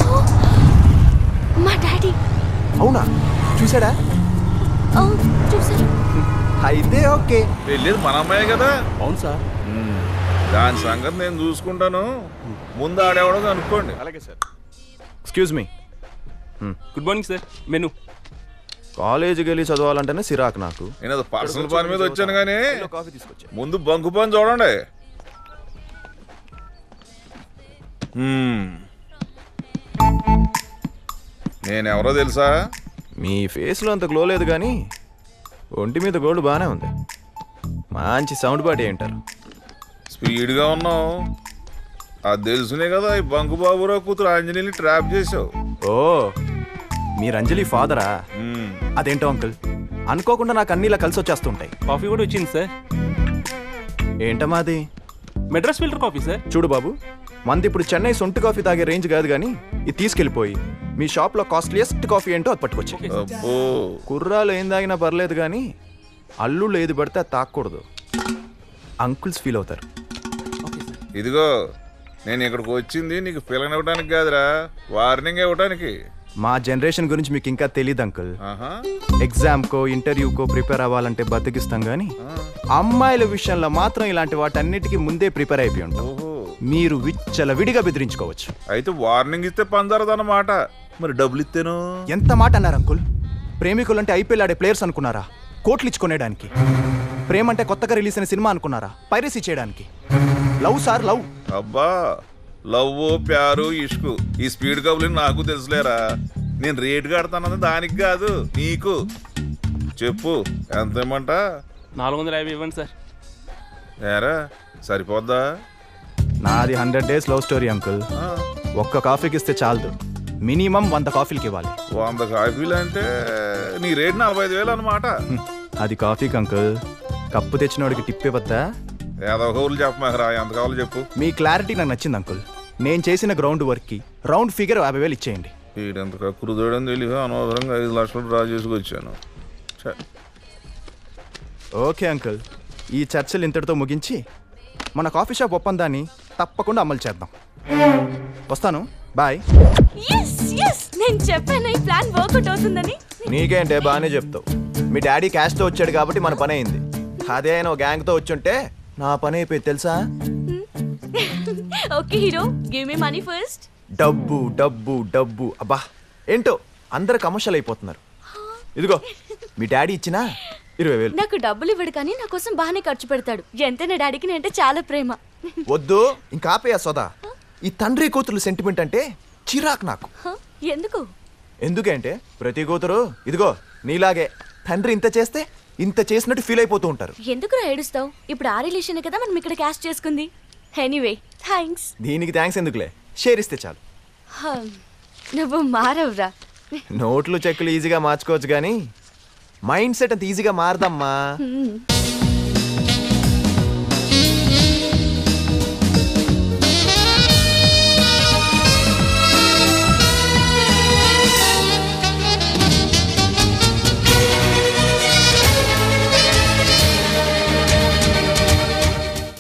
మా డాడీ అవునా చూసాడా ఓ చూసారు అయితే ఓకే వెళ్ళేది మన అమ్మాయి కదా అవును సార్ దాని సంగతి నేను చూసుకుంటాను ముందు ఆడేవాడో అనుకోండి అలాగే sir excuse me good morning sir మెను కాలేజీకి వెళ్ళి చదవాలంటేనే సిరాక్ నాకు నేను అది పర్సనల్ పని మీద వచ్చాను కానీ కాఫీ తీసుకొచ్చా ముందు బంకు పని చూడండి మ్మ్. నేనెవరో తెలుసా మీ ఫేస్లో అంత గ్లో లేదు కానీ ఒంటి మీద గోల్డ్ బాగానే ఉంది మంచి సౌండ్ పాటి ఏంటారు స్పీడ్గా ఉన్నావు అది తెలుసునే కదా ఈ బంకు బాబురావు కూతురు ఆంజనేయుని ట్రాప్ చేసావు ఓ మీరు అంజలి ఫాదరా మ్మ్. అదేంటో అంకుల్ అనుకోకుండా నాకు అన్ని ఇలా కలిసి వచ్చేస్తుంటాయి కాఫీ కూడా వచ్చింది సార్ ఏంటమ్మా అది మెడ్రాస్ ఫిల్టర్ కాఫీ సార్ చూడు బాబు మంది ఇప్పుడు చెన్నై సొంటి కాఫీ తాగే రేంజ్ కాదు కానీ ఇది తీసుకెళ్ళిపోయి మీ షాప్లో కాస్ట్లీయెస్ట్ కాఫీ ఏంటో అది పట్టుకొచ్చి అబ్బో కుర్రాలు ఏం తాగినా పర్లేదు కానీ అల్లుళ్ళు ఏది పడితే అది తాకూడదు అంకుల్స్ ఫీల్ అవుతారు ఇదిగో నేను ఇక్కడికి వచ్చింది నీకు పిల్లలు ఇవ్వడానికి కాదురా వార్నింగ్ ఇవ్వడానికి మా జనరేషన్ గురించి మీకు ఇంకా తెలియదు అంకుల్ ఆహా ఎగ్జామ్కో ఇంటర్వ్యూకో ప్రిపేర్ అవ్వాలంటే బతికిస్తాం కానీ అమ్మాయిల విషయంలో మాత్రం ఇలాంటి వాటన్నిటికీ ముందే ప్రిపేర్ అయిపోయి ఉంటాం ఓహో మీరు విచ్చల విడిగా బెదిరించుకోవచ్చు అయితే వార్నింగ్ ఇస్తే పందరదన్నమాట మరి డబ్బులు ఇస్తేను ఎంత మాట అన్నారు అంకుల్ ప్రేమికులంటే ఐపీఎల్ ఆడే ప్లేయర్స్ అనుకున్నారా కోట్లు ఇచ్చుకునేడానికి ప్రేమ అంటే కొత్తగా రిలీజ్ అయిన సినిమా అనుకున్నారా పైరసీ చేయడానికి లవ్ సార్ లవ్ అబ్బా లవ్ ప్యారు ఇష్కు ఈ స్పీడ్ కబులు నాకు తెలుసులేరా నేను రేటు కడతానది దానికి కాదు నీకు చెప్పు ఎంత ఇమ్మంట నాలుగు వందల యాభై ఇవ్వండి సార్ ఏరా సరిపోద్దా నాది hundred days love story uncle ఆ, ఒక్క కాఫీకి ఇస్తే చాలదు మినిమం వంద కాఫీలకి ఇవ్వాలి వంద కాఫీలు అంటే నీ రేటు నలభై ఐదు వేలు అనమాట హ్మ్. అది కాఫీకి అంకుల్ కప్పు తెచ్చినోడికి టిప్ ఇవ్వద్దా ఏదో కబుర్లు చెప్పమాకరా ఎంత కావాలో చెప్పు మీ క్లారిటీ నాకు నచ్చింది అంకుల్ నేను చేసిన గ్రౌండ్ వర్క్కి రౌండ్ ఫిగర్ యాభై వేలు ఇచ్చేయండి వీడంత కక్కురుదోడని తెలియదు అనవసరంగా ఐదు లక్షలు డ్రా చేసుకొచ్చాను ఛ, ఓకే అంకుల్ ఈ చర్చలు ఇంతటితో ముగించి మన కాఫీ షాప్ ఒప్పందాన్ని తప్పకుండా అమలు చేద్దాం వస్తాను బాయ్ ఎస్ ఎస్ నేను చెప్పాను ఈ ప్లాన్ వర్కౌట్ అవుతుందని నీకేంటే బాగానే చెప్తావు మీ డాడీ క్యాష్తో వచ్చాడు కాబట్టి మన పని అయింది అదే ఆయన ఓ గ్యాంగ్తో వచ్చుంటే నా పని అయిపోయింది తెలుసా okay hero give me money first డబ్బు డబ్బు డబ్బు అబ్బా ఏంటో అందరు కమర్షియల్ అయిపోతున్నారు ఇదిగో మీ డాడీ ఇచ్చినా ఇరవై వేలు నాకు డబ్బులు ఇవ్వడు కానీ నా కోసం బాగానే ఖర్చు పెడతాడు ఎంతైనా డాడీకి నేనంటే చాలా ప్రేమ వద్దు ఇంకా ఆపేయా సోదా ఈ తండ్రి కూతురు సెంటిమెంట్ అంటే చిరాకు నాకు హ? ఎందుకు ఎందుకంటే ప్రతి కూతురు ఇదిగో నీలాగే తండ్రి ఇంత చేస్తే ఇంత చేసినట్టు ఫీల్ అయిపోతూ ఉంటారు ఎందుకు ఏడుస్తావు ఇప్పుడు ఆ రిలేషన్ కదా మనం ఇక్కడ క్యాష్ చేసుకుంది ఎనీవే థ్యాంక్స్ దీనికి థ్యాంక్స్ ఎందుకులే షేర్ ఇస్తే చాలు నువ్వు మారవురా నోట్లు చెక్కులు ఈజీగా మార్చుకోవచ్చు కానీ మైండ్ సెట్ అంత ఈజీగా మారదమ్మా హ్మ్.